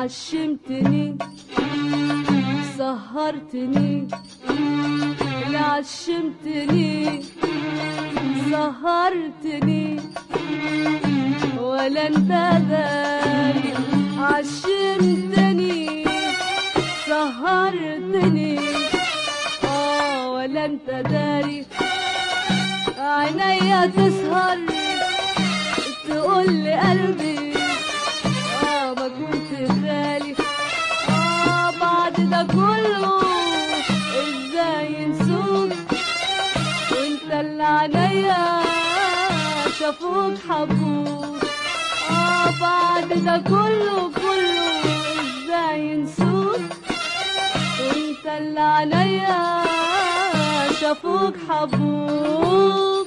عشمتني سهرتني اللي عشمتني سهرتني ولا انت داري عشمتني سهرتني اه ولا انت داري عينيا تسهر تقول لي قلبي اه ما كنت خالي اه بعد ده كله ازاي نسوك وانت اللي عينيا شافوك حبوك اه بعد ده كله كله ازاي نسوك وانت اللي عينيا شافوك حبوك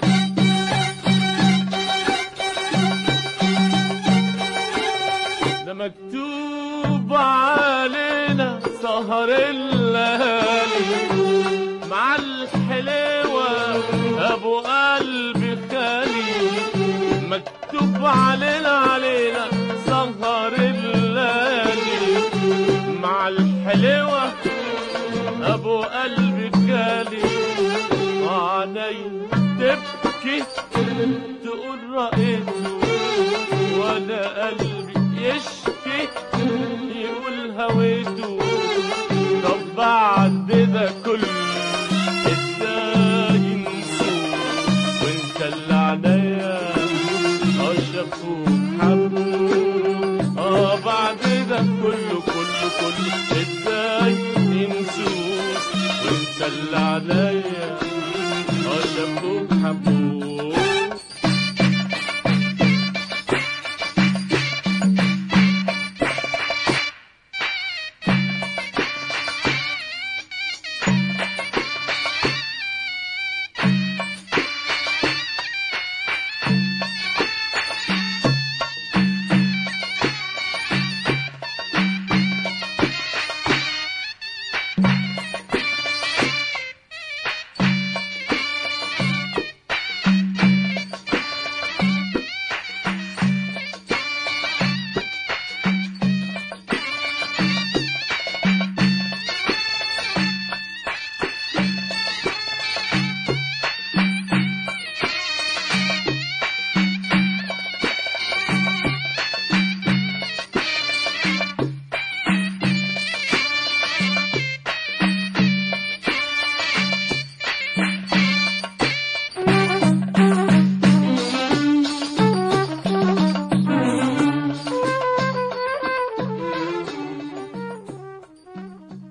ده مكتوب علينا سهر الليالي مع الحلوة أبو قلبي خالي مكتوب علينا علينا سهر الليالي مع الحلوة أبو قلبي خالي عيني تبكي تقول رأيته وانا قلبي يشكي يقول هويته طب بعد ده كله ازاي نسوق وانت اللي عينيا اشرفوك حبوك اه بعد ده كله كله كله ازاي نسوق وانت اللي عينيا اشرفوك حبوك